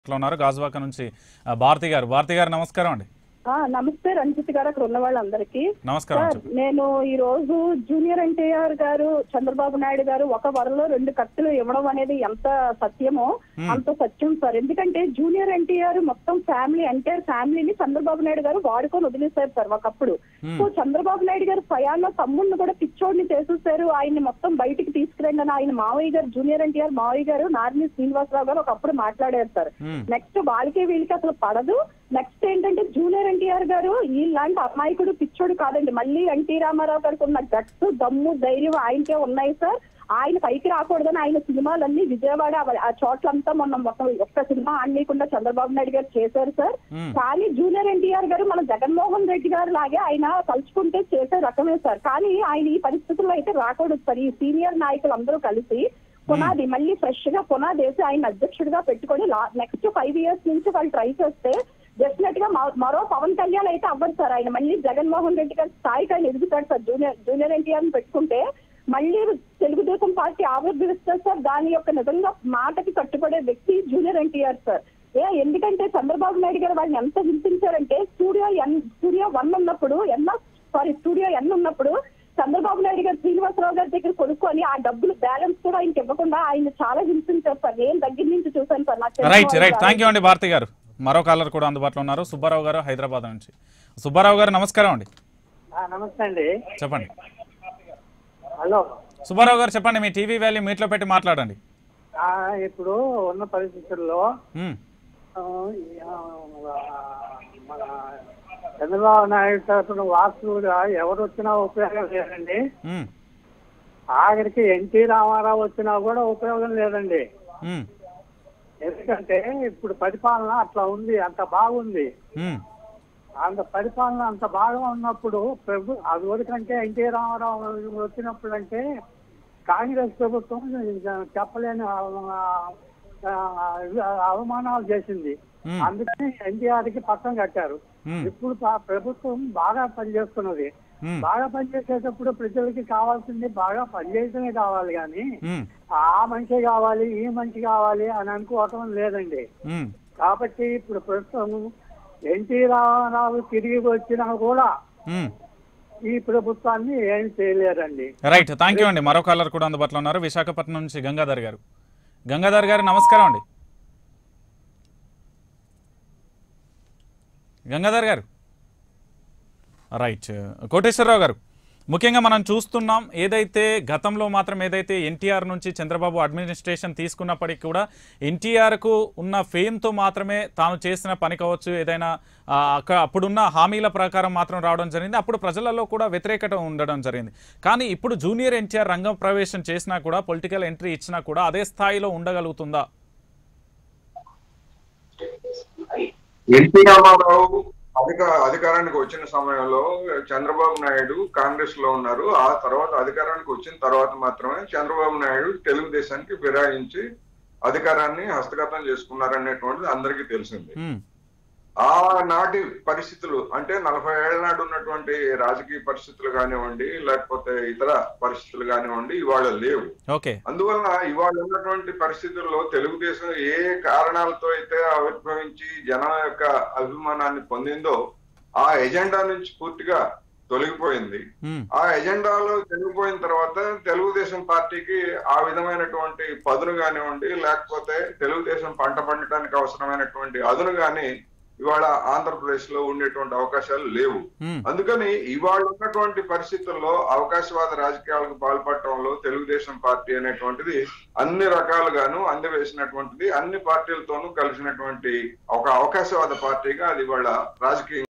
ఇట్లా ఉన్నారు గాజువాక నుంచి ఆ, భారతి గారు భారతి గారు నమస్కారం అండి ఆ, నమస్తే రంజిత్ గారు అక్కడ ఉన్న వాళ్ళందరికీ నమస్కారం సార్ నేను ఈ రోజు జూనియర్ ఎన్టీఆర్ గారు చంద్రబాబు నాయుడు గారు ఒక వరలో రెండు కత్తులు ఇవ్వడం అనేది ఎంత సత్యమో అంత సత్యం సార్ ఎందుకంటే జూనియర్ ఎన్టీఆర్ మొత్తం ఫ్యామిలీ ఎంటైర్ ఫ్యామిలీని చంద్రబాబు నాయుడు గారు వాడుకొని వదిలేశారు సార్ ఒకప్పుడు సో చంద్రబాబు నాయుడు గారు స్వయాల్లో తమ్ముడిని కూడా పిచ్చోడిని చేసేసారు ఆయన్ని మొత్తం బయటికి తీసుకురండి అని ఆయన మావయ్య గారు జూనియర్ ఎన్టీఆర్ మావయ్య గారు నార్ని శ్రీనివాసరావు గారు ఒకప్పుడు మాట్లాడారు సార్ Hmm. నెక్స్ట్ వాళ్ళకి వీళ్ళకి అసలు పడదు నెక్స్ట్ ఏంటంటే జూనియర్ ఎన్టీఆర్ గారు ఇలాంటి అమాయకుడు పిచ్చోడు కాదండి మళ్ళీ ఎన్టీ రామారావు గారికి ఉన్న గట్స్ దమ్ము ధైర్యం ఆయనకే ఉన్నాయి సార్ ఆయన పైకి రాకూడదని ఆయన సినిమాలన్నీ విజయవాడ ఆ- ఆ చోట్లంతా మొన్న మొత్తం ఒక్క సినిమా ఆడనీయకుండా చంద్రబాబు నాయుడు గారు చేశారు సార్ Hmm. కానీ జూనియర్ ఎన్టీఆర్ గారు మన జగన్మోహన్ రెడ్డి గారు లాగే ఆయన తలుచుకుంటే చేసే రకమే సార్ కానీ ఆయన ఈ పరిస్థితుల్లో అయితే రాకూడదు సార్ ఈ సీనియర్ నాయకులు అందరూ కలిసి పునాది మళ్ళీ ఫ్రెష్ గా పునాది వేసి ఆయన అధ్యక్షుడిగా పెట్టుకొని నెక్స్ట్ ఫైవ్ ఇయర్స్ నుంచి వాళ్ళు ట్రై చేస్తే డెఫినెట్ గా మ- మరో పవన్ కళ్యాణ్ అయితే అవ్వదు సార్ ఆయన మళ్ళీ జగన్మోహన్ రెడ్డి గారి స్థాయికి ఆయన ఎదుగుతాడు సార్ జూనియర్ జూనియర్ ఎన్టీఆర్ ని పెట్టుకుంటే మళ్ళీ తెలుగుదేశం పార్టీ ఆవిర్భవిస్తారు సార్ దాని యొక్క నిజంగా మాటకి కట్టుబడే వ్యక్తి జూనియర్ ఎన్టీఆర్ సార్ ఏ ఎందుకంటే చంద్రబాబు నాయుడు గారు వాళ్ళని ఎంత హింసించారంటే స్టూడియో ఎన్ స్టూడియో వన్ ఉన్నప్పుడు ఎన్నో సారీ స్టూడియో ఎన్ ఉన్నప్పుడు చంద్రబాబు నాయుడు గారు శ్రీనివాసరావు గారి దగ్గర కొనుక్కొని ఆ డబ్బులు బ్యాలెన్స్ కూడా ఆయనకి ఇవ్వకుండా ఆయన చాలా హింసించారు సార్ నేను దగ్గర నుంచి చూశాను సార్ నాకు తెలిసిన రైట్ వాళ్ళు రైట్ కాదు. థ్యాంక్ యూ అండి భారతి గారు మరో కాలర్ కూడా అందుబాటులో ఉన్నారు సుబ్బారావు గారు హైదరాబాద్ నుంచి సుబ్బారావు గారు నమస్కారం అండి ఆ, నమస్తే అండి చెప్పండి హలో సుబ్బారావు గారు చెప్పండి మీ టీవీ వాల్యూ మీట్లో పెట్టి మాట్లాడండి ఆ, ఇప్పుడు ఉన్న పరిస్థితుల్లో ఉమ్, ఆ, ఈ, ఆ, మన చంద్రబాబు నాయుడు తరఫున వాస్తువుగా ఎవరు వచ్చినా ఉపయోగం లేదండి ఉమ్, ఆఖరికి ఎన్టీ రామారావు వచ్చినా కూడా ఉపయోగం లేదండి ఉమ్, ఎందుకంటే ఇప్పుడు పరిపాలన అట్లా ఉంది అంత బాగుంది ఉమ్, అంత పరిపాలన అంత బాగా ఉన్నప్పుడు ప్రభు అది వరకంటే ఎన్టీ రామారావు వచ్చినప్పుడు అంటే కాంగ్రెస్ ప్రభుత్వం చెప్పలేని ఆ- ఆ- అవమానాలు చేసింది Hmm. అందుకని ఎన్టీఆర్ కి పక్కన కట్టారు Hmm. ఇప్పుడు ప- ప్రభుత్వం బాగా పనిచేస్తున్నది ఉమ్, బాగా పనిచేసేటప్పుడు ప్రజలకి కావాల్సింది బాగా పనిచేయటమే కావాలి కానీ ఉమ్, ఆ మనిషి కావాలి ఈ మనిషి కావాలి అని అనుకోవటం లేదండి ఉమ్, కాబట్టి ఇప్పుడు ప్రస్తుతం ఎన్టీ రామారావు తిరిగి వచ్చినా కూడా ఉమ్. ఈ ప్రభుత్వాన్ని ఏం చేయలేరండి రైట్ థ్యాంక్ యూ అండి మరో కాలర్ కూడా అందుబాటులో ఉన్నారు విశాఖపట్నం నుంచి గంగాధర్ గారు గంగాధర్ గారు నమస్కారం అండి గంగాధర్ గారు రైట్ కోటేశ్వరరావు గారు ముఖ్యంగా మనం చూస్తున్నాం ఏదైతే గతంలో మాత్రం ఏదైతే ఎన్టీఆర్ నుంచి చంద్రబాబు అడ్మినిస్ట్రేషన్ తీసుకున్నప్పటికీ కూడా ఎన్టీఆర్కు ఉన్న ఫేమ్తో మాత్రమే తాను చేసిన పని కావచ్చు ఏదైనా ఆ, అక్కడ అప్పుడున్న హామీల ప్రకారం మాత్రం రావడం జరిగింది అప్పుడు ప్రజలలో కూడా వ్యతిరేకత ఉండడం జరిగింది కానీ ఇప్పుడు జూనియర్ ఎన్టీఆర్ రంగం ప్రవేశం చేసినా కూడా పొలిటికల్ ఎంట్రీ ఇచ్చినా కూడా అదే స్థాయిలో ఉండగలుగుతుందా ఎన్టీ రామారావు అధిక అధికారానికి వచ్చిన సమయంలో చంద్రబాబు నాయుడు కాంగ్రెస్ లో ఉన్నారు ఆ తర్వాత అధికారానికి వచ్చిన తర్వాత మాత్రమే చంద్రబాబు నాయుడు తెలుగుదేశానికి ఫిరాయించి అధికారాన్ని హస్తగతం చేసుకున్నారనేటువంటిది అందరికీ తెలిసింది ఉమ్, ఆనాటి పరిస్థితులు అంటే నలభై ఏళ్ల నాడు ఉన్నటువంటి రాజకీయ పరిస్థితులు కానివ్వండి లేకపోతే ఇతర పరిస్థితులు కానివ్వండి ఇవాళ లేవు ఓకే అందువలన ఇవాళ ఉన్నటువంటి పరిస్థితుల్లో తెలుగుదేశం ఏ కారణాలతో అయితే ఆవిర్భవించి జనం యొక్క అభిమానాన్ని పొందిందో ఆ ఎజెండా నుంచి పూర్తిగా తొలగిపోయింది ఉమ్, ఆ ఎజెండాలో తొలగిపోయిన తర్వాత తెలుగుదేశం పార్టీకి ఆ విధమైనటువంటి పదును కానివ్వండి లేకపోతే తెలుగుదేశం పంట పండటానికి అవసరమైనటువంటి అదును గాని ఇవాళ ఆంధ్రప్రదేశ్ లో ఉండేటువంటి అవకాశాలు లేవు ఉమ్, అందుకని ఇవాళ ఉన్నటువంటి పరిస్థితుల్లో అవకాశవాద రాజకీయాలకు పాల్పడటంలో తెలుగుదేశం పార్టీ అనేటువంటిది అన్ని రకాలుగాను అందివేసినటువంటిది అన్ని పార్టీలతోనూ కలిసినటువంటి ఒక అవకాశవాద పార్టీగా అది ఇవాళ రాజకీయ